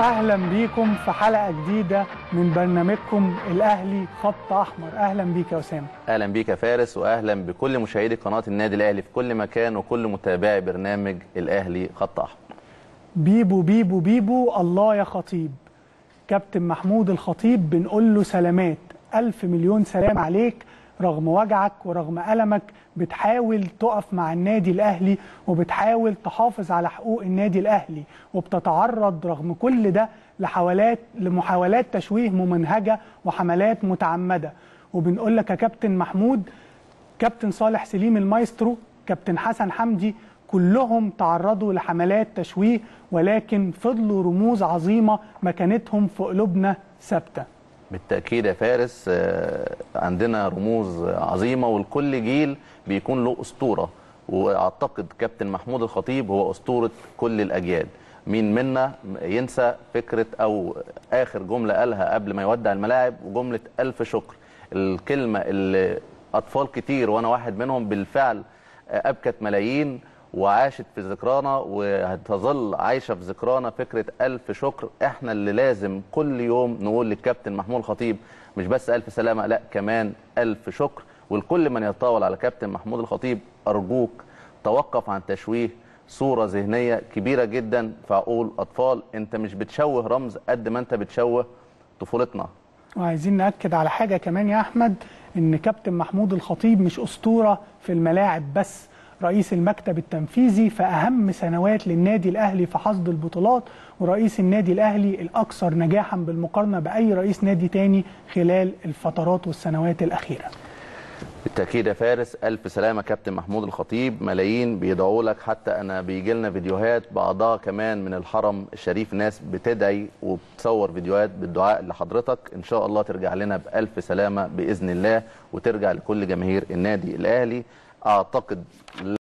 اهلا بيكم في حلقه جديده من برنامجكم الاهلي خط احمر اهلا بيك يا اسامه اهلا بيك يا فارس واهلا بكل مشاهدي قناه النادي الاهلي في كل مكان وكل متابعي برنامج الاهلي خط احمر بيبو بيبو بيبو الله يا خطيب كابتن محمود الخطيب بنقول له سلامات ألف مليون سلام عليك رغم وجعك ورغم ألمك بتحاول تقف مع النادي الأهلي وبتحاول تحافظ على حقوق النادي الأهلي وبتتعرض رغم كل ده لحوالات لمحاولات تشويه ممنهجة وحملات متعمدة وبنقول لك يا كابتن محمود كابتن صالح سليم المايسترو كابتن حسن حمدي كلهم تعرضوا لحملات تشويه ولكن فضلوا رموز عظيمة مكانتهم في قلوبنا ثابته بالتاكيد يا فارس آه، عندنا رموز عظيمه ولكل جيل بيكون له اسطوره واعتقد كابتن محمود الخطيب هو اسطوره كل الاجيال مين منا ينسى فكره او اخر جمله قالها قبل ما يودع الملاعب وجمله الف شكر الكلمه اللي اطفال كتير وانا واحد منهم بالفعل آه، ابكت ملايين وعاشت في ذكرانا وهتظل عايشه في ذكرانا فكره الف شكر احنا اللي لازم كل يوم نقول للكابتن محمود الخطيب مش بس الف سلامه لا كمان الف شكر ولكل من يتطاول على كابتن محمود الخطيب ارجوك توقف عن تشويه صوره ذهنيه كبيره جدا في عقول اطفال انت مش بتشوه رمز قد ما انت بتشوه طفولتنا وعايزين نأكد على حاجة كمان يا أحمد إن كابتن محمود الخطيب مش أسطورة في الملاعب بس رئيس المكتب التنفيذي في أهم سنوات للنادي الأهلي في حصد البطولات ورئيس النادي الأهلي الأكثر نجاحا بالمقارنة بأي رئيس نادي تاني خلال الفترات والسنوات الأخيرة بالتاكيد يا فارس الف سلامه كابتن محمود الخطيب ملايين بيدعوا لك حتى انا بيجي لنا فيديوهات بعضها كمان من الحرم الشريف ناس بتدعي وبتصور فيديوهات بالدعاء لحضرتك ان شاء الله ترجع لنا بالف سلامه باذن الله وترجع لكل جماهير النادي الاهلي اعتقد